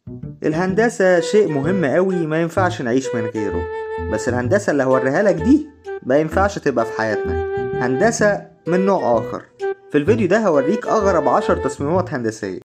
الهندسة شيء مهم قوي ما ينفعش نعيش من غيره بس الهندسة اللي هوريها لك دي ما ينفعش تبقى في حياتنا هندسة من نوع آخر في الفيديو ده هوريك أغرب عشر تصميمات هندسية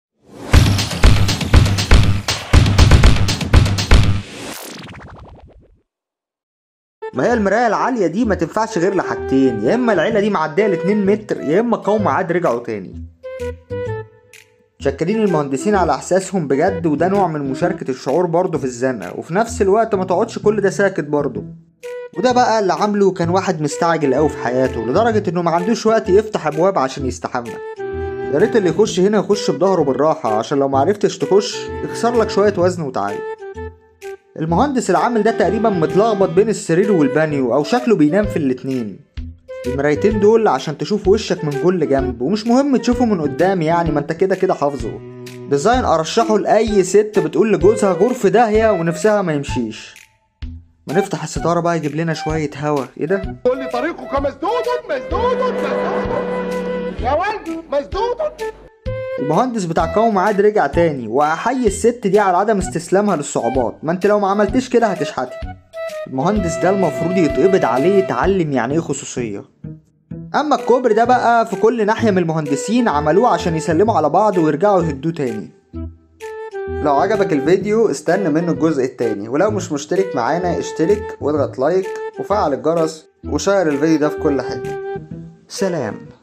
ما هي المراية العالية دي ما تنفعش غير لحاجتين يا إما العيلة دي معدية ل 2 متر يا إما قوم عاد رجعوا تاني شكرين المهندسين على احساسهم بجد وده نوع من مشاركة الشعور برضه في الزنقة وفي نفس الوقت ما تقعدش كل ده ساكت برضه وده بقى اللي عامله كان واحد مستعجل قوي في حياته لدرجة انه ما عندوش وقت يفتح ابواب عشان يستحمى يا ريت اللي يخش هنا يخش بظهره بالراحة عشان لو معرفتش تخش يخسر لك شوية وزن وتعالي المهندس العامل ده تقريبا متلخبط بين السرير والبانيو او شكله بينام في الاتنين المرايتين دول عشان تشوف وشك من كل جنب ومش مهم تشوفه من قدام يعني ما انت كده كده حافظه ديزاين ارشحه لاي ست بتقول لجوزها غرف داهيه ونفسها ما يمشيش ما نفتح الستاره بقى يجيب لنا شويه هوا ايه ده قول لي طريقك مسدود مسدود مسدود يا ولدي مسدود المهندس بتاع قوم عاد رجع تاني واحيي الست دي على عدم استسلامها للصعوبات ما انت لو ما عملتش كده هتشحتي المهندس ده المفروض يتقبض عليه يتعلم يعني ايه خصوصية اما الكوبري ده بقى في كل ناحية من المهندسين عملوه عشان يسلموا على بعض ويرجعوا يهدوه تاني لو عجبك الفيديو استنى منه الجزء التاني ولو مش مشترك معانا اشترك واضغط لايك وفعل الجرس وشير الفيديو ده في كل حتة سلام